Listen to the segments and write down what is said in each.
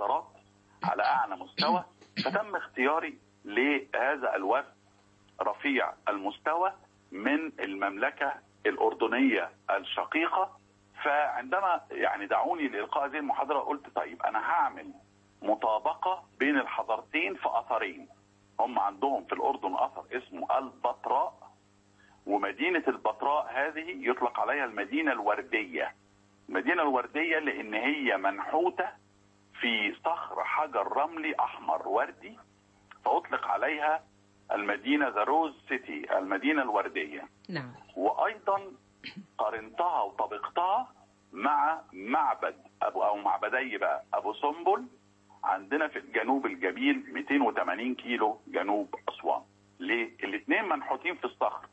الحضارات على اعلى مستوى فتم اختياري لهذا الوفد رفيع المستوى من المملكه الاردنيه الشقيقه فعندما يعني دعوني لالقاء هذه المحاضره قلت طيب انا هعمل مطابقه بين الحضارتين في اثرين هم عندهم في الاردن اثر اسمه البتراء ومدينه البتراء هذه يطلق عليها المدينه الورديه المدينه الورديه لان هي منحوته في صخر حجر رملي احمر وردي فاطلق عليها المدينه ذا روز سيتي المدينه الورديه نعم وايضا قارنتها وطبقتها مع معبد ابو او معبدي بقى ابو سمبل عندنا في الجنوب الجميل 280 كيلو جنوب اسوان ليه؟ الاثنين منحوتين في الصخر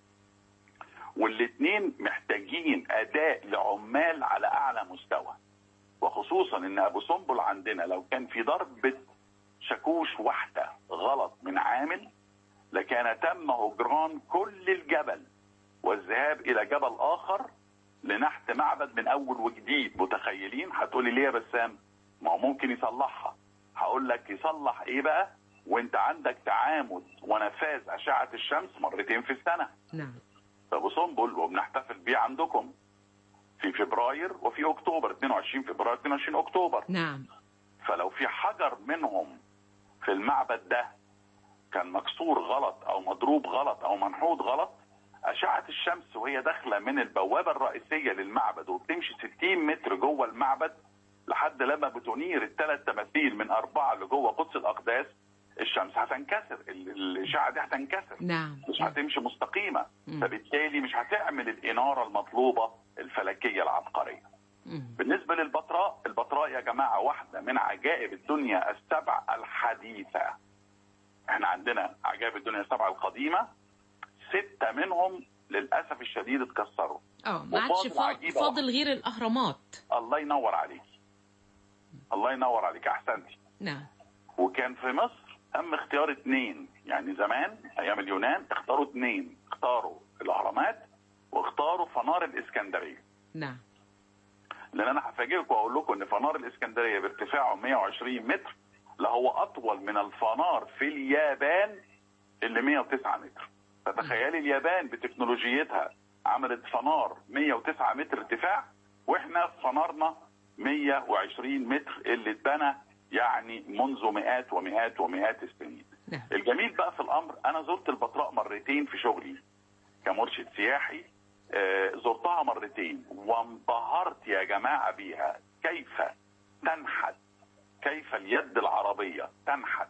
والاثنين محتاجين اداء لعمال على اعلى مستوى وخصوصا ان ابو سمبل عندنا لو كان في ضربه شاكوش واحده غلط من عامل لكان تم هجران كل الجبل والذهاب الى جبل اخر لنحت معبد من اول وجديد متخيلين هتقولي ليه يا بسام ما هو ممكن يصلحها هقول لك يصلح ايه بقى وانت عندك تعامد ونفاذ اشعه الشمس مرتين في السنه نعم في ابو سمبل وبنحتفل بيه عندكم في فبراير وفي اكتوبر 22 فبراير 22 اكتوبر نعم فلو في حجر منهم في المعبد ده كان مكسور غلط او مضروب غلط او منحوت غلط اشعه الشمس وهي داخله من البوابه الرئيسيه للمعبد وبتمشي 60 متر جوه المعبد لحد لما بتنير الثلاث تماثيل من اربعه اللي جوه قدس الاقداس الشمس هتنكسر ال- الاشعه دي هتنكسر نعم مش هتمشي مستقيمه مم. فبالتالي مش هتعمل الاناره المطلوبه الفلكيه العبقريه مم. بالنسبه للبتراء البتراء يا جماعه واحده من عجائب الدنيا السبع الحديثه احنا عندنا عجائب الدنيا السبعه القديمه سته منهم للاسف الشديد اتكسروا اه ما عادش وفاضل فا- عجيبة فاضل غير الاهرامات الله ينور عليك الله ينور عليك احسنتي نعم وكان في مصر تم اختيار اثنين يعني زمان ايام اليونان اختاروا اثنين اختاروا الاهرامات واختاروا فنار الاسكندريه نعم لان انا هفاجئكم واقول لكم ان فنار الاسكندريه بارتفاعه 120 متر لا هو اطول من الفنار في اليابان اللي 109 متر فتخيلي اليابان بتكنولوجيتها عملت فنار 109 متر ارتفاع واحنا فنارنا 120 متر اللي اتبنى يعني منذ مئات ومئات ومئات السنين نعم الجميل بقى في الامر انا زرت البتراء مرتين في شغلي كمرشد سياحي آه، زرتها مرتين وانبهرت يا جماعه بيها كيف تنحت كيف اليد العربيه تنحت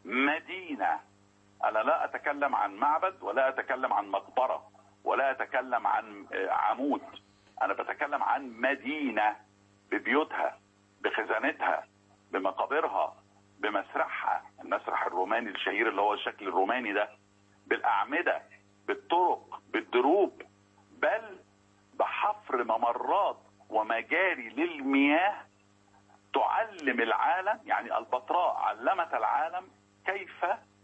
مدينه انا لا اتكلم عن معبد ولا اتكلم عن مقبره ولا اتكلم عن آه، عمود انا بتكلم عن مدينه ببيوتها بخزانتها بمقابرها بمسرحها المسرح الروماني الشهير اللي هو الشكل الروماني ده بالاعمده بالطرق بالدروب بل بحفر ممرات ومجاري للمياه تعلم العالم يعني البتراء علمت العالم كيف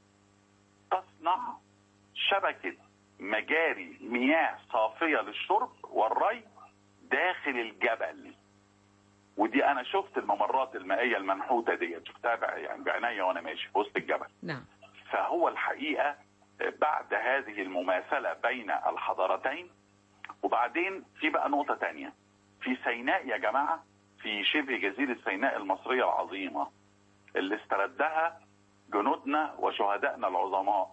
تصنع شبكه مجاري مياه صافيه للشرب والري داخل الجبل ودي انا شفت الممرات المائيه المنحوته ديت شفتها بع- يعني بعناية وانا ماشي في وسط الجبل نعم فهو الحقيقه بعد هذه المماثله بين الحضارتين وبعدين في بقى نقطه تانية في سيناء يا جماعه في شبه جزيره سيناء المصريه العظيمه اللي استردها جنودنا وشهدائنا العظماء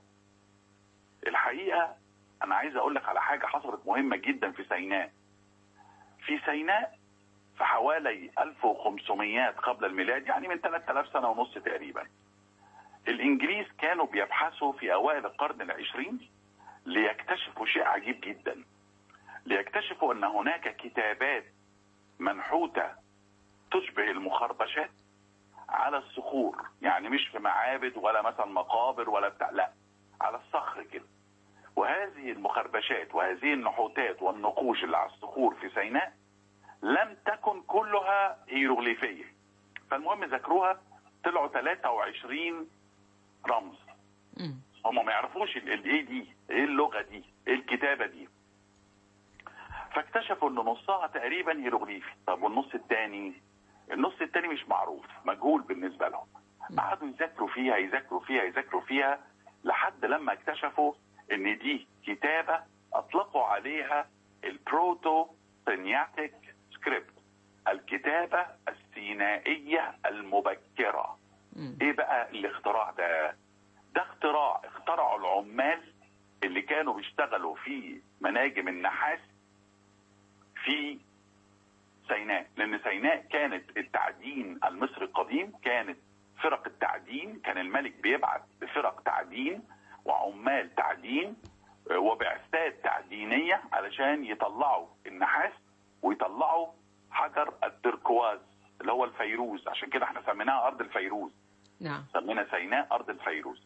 الحقيقه انا عايز اقول لك على حاجه حصلت مهمه جدا في سيناء في سيناء في حوالي 1500 قبل الميلاد يعني من 3000 سنه ونص تقريبا الانجليز كانوا بيبحثوا في اوائل القرن العشرين ليكتشفوا شيء عجيب جدا ليكتشفوا ان هناك كتابات منحوته تشبه المخربشات على الصخور يعني مش في معابد ولا مثلا مقابر ولا بتاع لا على الصخر كده وهذه المخربشات وهذه النحوتات والنقوش اللي على الصخور في سيناء لم تكن كلها هيروغليفيه فالمهم ذاكروها طلعوا 23 رمز مم. هم ما يعرفوش ال- ال- ايه دي ايه اللغه دي ايه الكتابه دي فاكتشفوا ان نصها تقريبا هيروغليفي طب والنص الثاني النص التاني مش معروف مجهول بالنسبه لهم قعدوا يذاكروا فيها يذاكروا فيها يذاكروا فيها لحد لما اكتشفوا ان دي كتابه اطلقوا عليها البروتو سينياتيك سكريبت الكتابه السينائيه المبكره مم. ايه بقى الاختراع ده ده اختراع اخترعوا العمال اللي كانوا بيشتغلوا في مناجم النحاس في سيناء لان سيناء كانت التعدين المصري القديم كانت فرق التعدين كان الملك بيبعت بفرق تعدين وعمال تعدين آه، وبعثات تعدينيه علشان يطلعوا النحاس ويطلعوا حجر التركواز اللي هو الفيروز عشان كده احنا سميناها ارض الفيروز نعم سمينا سيناء ارض الفيروز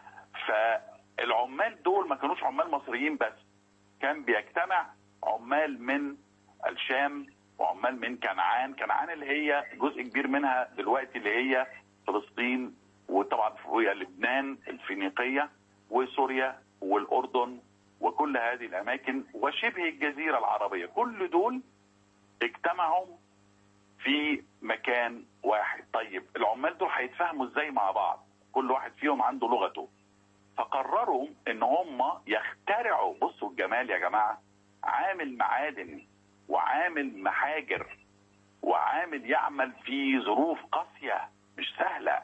فالعمال دول ما كانوش عمال مصريين بس كان بيجتمع عمال من الشام وعمال من كنعان كنعان اللي هي جزء كبير منها دلوقتي اللي هي فلسطين وطبعا فوقيها لبنان الفينيقيه وسوريا والاردن وكل هذه الاماكن وشبه الجزيره العربيه كل دول اجتمعوا في مكان واحد طيب العمال دول هيتفاهموا ازاي مع بعض كل واحد فيهم عنده لغته فقرروا ان هم يخترعوا بصوا الجمال يا جماعه عامل معادن وعامل محاجر وعامل يعمل في ظروف قاسيه مش سهله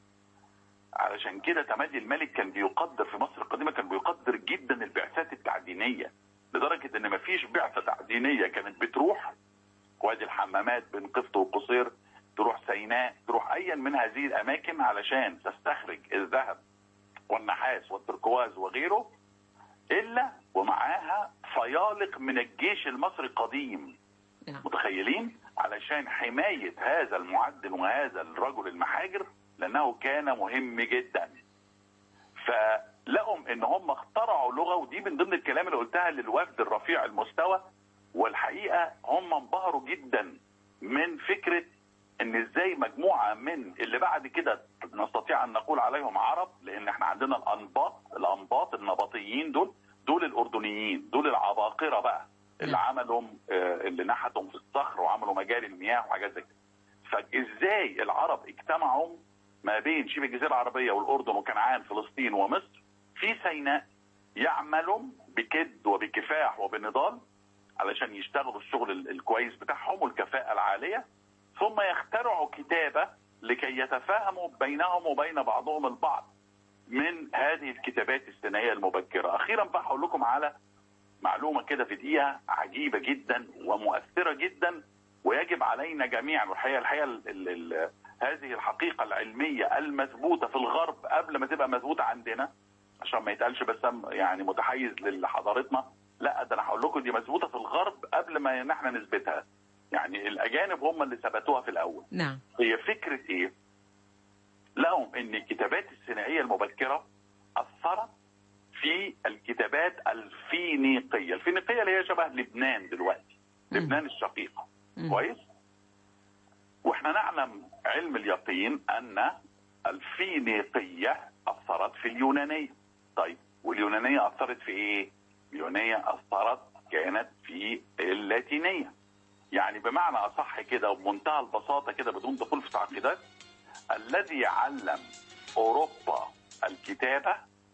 علشان كده تمادي الملك كان بيقدر في مصر القديمه كان بيقدر جدا البعثات التعدينيه لدرجه ان مفيش بعثه تعدينيه كانت بتروح وادي الحمامات بين قفط وقصير تروح سيناء تروح ايا من هذه الاماكن علشان تستخرج الذهب والنحاس والتركواز وغيره الا ومعاها فيالق من الجيش المصري القديم نعم متخيلين علشان حمايه هذا المعدن وهذا الرجل المحاجر لانه كان مهم جدا فلقوا ان هم اخترعوا لغه ودي من ضمن الكلام اللي قلتها للوفد الرفيع المستوى والحقيقه هم انبهروا جدا من فكره ان ازاي مجموعه من اللي بعد كده نستطيع ان نقول عليهم عرب لان احنا عندنا الانباط الانباط النبطيين دول دول الاردنيين دول العباقره بقى اللي نعم. عملوا آه، اللي نحتوا في الصخر وعملوا مجاري المياه وحاجات زي كده فازاي العرب اجتمعوا ما بين شبه الجزيره العربيه والاردن وكنعان فلسطين ومصر في سيناء يعملوا بكد وبكفاح وبنضال علشان يشتغلوا الشغل ال- الكويس بتاعهم والكفاءه العاليه ثم يخترعوا كتابه لكي يتفاهموا بينهم وبين بعضهم البعض من هذه الكتابات السينائيه المبكره اخيرا بقى هقول لكم على معلومه كده في دقيقه عجيبه جدا ومؤثره جدا ويجب علينا جميعا والحقيقه الحقيقه ال ال ال هذه الحقيقه العلميه المثبوته في الغرب قبل ما تبقى مثبوته عندنا عشان ما يتقالش بس أنا يعني متحيز لحضارتنا لا ده انا هقول لكم دي مثبوته في الغرب قبل ما إن احنا نثبتها يعني الاجانب هم اللي ثبتوها في الاول نعم هي فكره ايه؟ لهم ان الكتابات السينائيه المبكره اثرت في الكتابات الفينيقيه، الفينيقيه اللي هي شبه لبنان دلوقتي، مم. لبنان الشقيقه، مم. كويس؟ واحنا نعلم علم اليقين ان الفينيقيه اثرت في اليونانيه. طيب واليونانيه اثرت في ايه؟ اليونانيه اثرت كانت في اللاتينيه. يعني بمعنى اصح كده وبمنتهى البساطه كده بدون دخول في تعقيدات الذي علم اوروبا الكتابه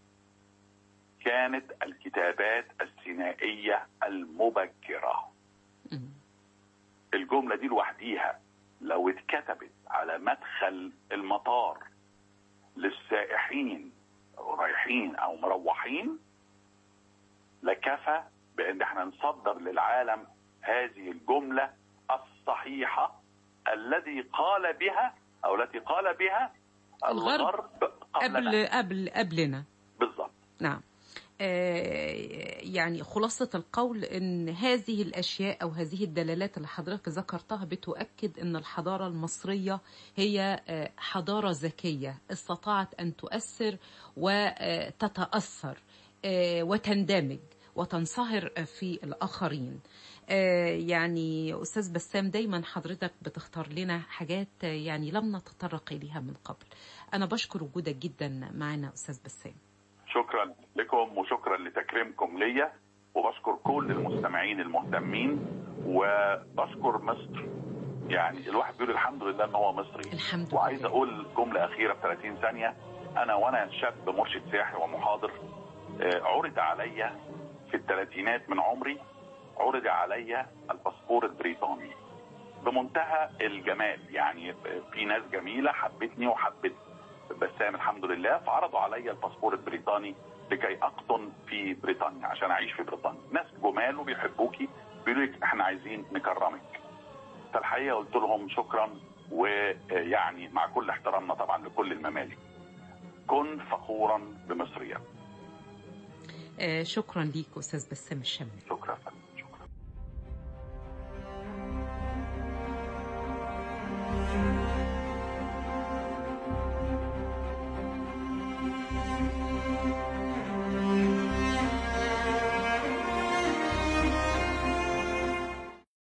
كانت الكتابات السينائيه المبكره مم. الجمله دي لوحديها لو اتكتبت على مدخل المطار للسائحين رايحين او مروحين لكفى بان احنا نصدر للعالم هذه الجمله الصحيحه الذي قال بها او التي قال بها الغرب الغرب قبلنا قبل قبل قبلنا بالظبط نعم آه، يعني خلاصة القول أن هذه الأشياء أو هذه الدلالات اللي حضرتك ذكرتها بتؤكد أن الحضارة المصرية هي آه، حضارة ذكية استطاعت أن تؤثر وتتأثر آه، وتندمج وتنصهر في الآخرين آه، يعني أستاذ بسام دايما حضرتك بتختار لنا حاجات آه، يعني لم نتطرق إليها من قبل أنا بشكر وجودك جدا معنا أستاذ بسام شكرا لكم وشكرا لتكريمكم ليا وبشكر كل المستمعين المهتمين وبشكر مصر يعني الواحد بيقول الحمد لله ان هو مصري الحمد لله وعايز اقول جمله اخيره في 30 ثانيه انا وانا شاب مرشد سياحي ومحاضر آه، عرض عليا في الثلاثينات من عمري عرض عليا الباسبور البريطاني بمنتهى الجمال يعني في ناس جميله حبتني وحبت بسام الحمد لله فعرضوا عليا الباسبور البريطاني لكي اقطن في بريطانيا عشان اعيش في بريطانيا ناس جمال وبيحبوكي بيقولوا لك احنا عايزين نكرمك فالحقيقه قلت لهم شكرا ويعني مع كل احترامنا طبعا لكل الممالك كن فخورا بمصريا آه، شكرا ليك استاذ بسام الشمال شكرا فندم